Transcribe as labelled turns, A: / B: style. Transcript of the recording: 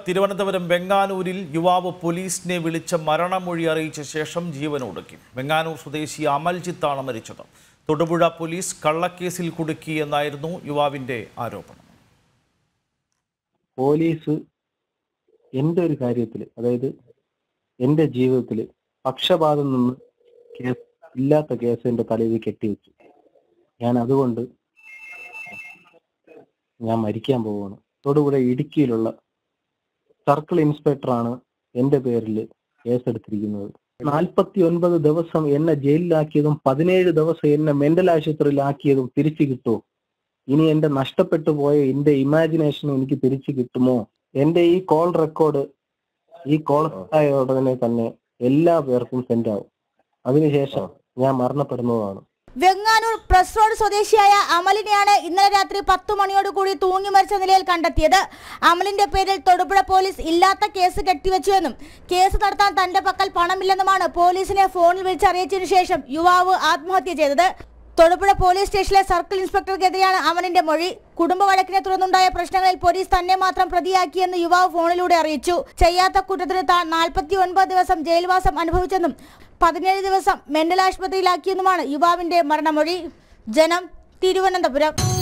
A: തിരുവനന്തപുരം വെങ്ങാനൂരിൽ യുവാവ് പോലീസിനെ വിളിച്ച് മരണമൊഴി അറിയിച്ച ശേഷം ജീവനൊടുക്കി വെങ്ങാനൂർ സ്വദേശി അമൽജിത്താണ് മരിച്ചത് തൊടുപുഴ പോലീസ് കള്ളക്കേസിൽ കുടുക്കി എന്നായിരുന്നു യുവാവിന്റെ ആരോപണം
B: പോലീസ് എൻ്റെ ഒരു കാര്യത്തിൽ അതായത് എൻ്റെ ജീവിതത്തിൽ പക്ഷപാതം നിന്ന് കേസ് ഇല്ലാത്ത കേസ് എൻ്റെ തലയിൽ കെട്ടിവെച്ചു ഞാൻ അതുകൊണ്ട് ഞാൻ മരിക്കാൻ പോവുകയാണ് തൊടുപുഴ ഇടുക്കിയിലുള്ള സർക്കിൾ ഇൻസ്പെക്ടറാണ് എൻ്റെ പേരിൽ കേസെടുത്തിരിക്കുന്നത് നാൽപ്പത്തി ഒൻപത് ദിവസം എന്നെ ജയിലിലാക്കിയതും പതിനേഴ് ദിവസം എന്നെ മെന്റൽ ആശുപത്രിയിലാക്കിയതും തിരിച്ചു കിട്ടുമോ ഇനി എന്റെ നഷ്ടപ്പെട്ടു പോയ എന്റെ ഇമാജിനേഷൻ എനിക്ക് തിരിച്ചു കിട്ടുമോ എന്റെ ഈ കോൾ റെക്കോർഡ് ഈ കോൾ ആയ ഉടനെ തന്നെ എല്ലാ പേർക്കും സെൻഡ് ആവും അതിനുശേഷം ഞാൻ മരണപ്പെടുന്നതാണ്
C: വെങ്ങാനൂർ പ്രസ് റോഡ് സ്വദേശിയായ അമലിനെയാണ് ഇന്നലെ രാത്രി പത്തു മണിയോടുകൂടി തൂങ്ങി മരിച്ച നിലയിൽ കണ്ടെത്തിയത് അമലിന്റെ പേരിൽ തൊടുപുഴ പോലീസ് ഇല്ലാത്ത കേസ് കെട്ടിവെച്ചുവെന്നും കേസ് നടത്താൻ തന്റെ പക്കൽ പണമില്ലെന്നുമാണ് പോലീസിനെ ഫോണിൽ വിളിച്ച് അറിയിച്ചതിനു ശേഷം യുവാവ് ആത്മഹത്യ ചെയ്തത് തൊടുപുഴ പോലീസ് സ്റ്റേഷനിലെ സർക്കിൾ ഇൻസ്പെക്ടർക്കെതിരെയാണ് അമലിന്റെ മൊഴി കുടുംബ വഴക്കിനെ തുടർന്നുണ്ടായ പ്രശ്നങ്ങളിൽ പോലീസ് തന്നെ മാത്രം പ്രതിയാക്കിയെന്ന് യുവാവ് ഫോണിലൂടെ അറിയിച്ചു ചെയ്യാത്ത കുറ്റത്തിന് താൻ നാൽപ്പത്തി ഒൻപത് ദിവസം ജയിൽവാസം അനുഭവിച്ചെന്നും പതിനേഴ് ദിവസം മെന്റൽ ആശുപത്രിയിലാക്കിയെന്നുമാണ് യുവാവിന്റെ മരണമൊഴി ജനം തിരുവനന്തപുരം